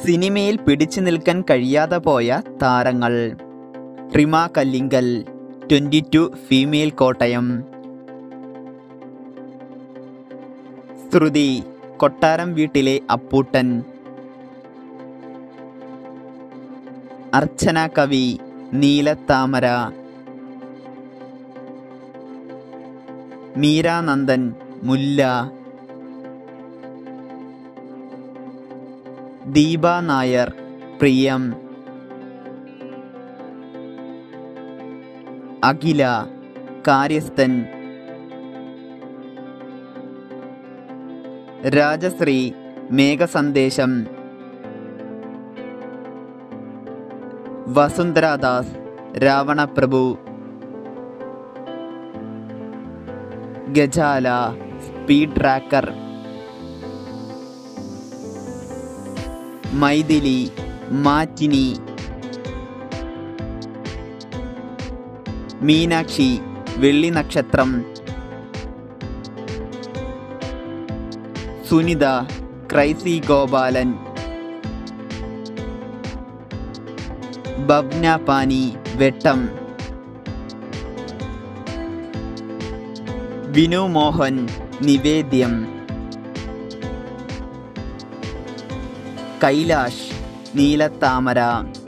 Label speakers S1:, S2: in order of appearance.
S1: സിനിമയിൽ പിടിച്ചു നിൽക്കാൻ കഴിയാതെ പോയ താരങ്ങൾ Rima Kallingal twenty two female Kottayam Shruthi Kottaram വീട്ടിലെ അപ്പൂട്ടൻ അർച്ചന കവി നീലത്താമര മീരാനന്ദൻ മുല്ല Deepa Nair Priyam Akhila Karyasthan Rajashree Meghasandesham Vasundhara Das Ravanaprabhu Gajala speed tracker Mythili matinee Meenakshi Velli Nakshatram Sunitha crazy Gopalan ബബ്ന പാനി വെട്ടം വിനു മോഹൻ നിവേദ്യം കൈലാഷ് നീലത്താമര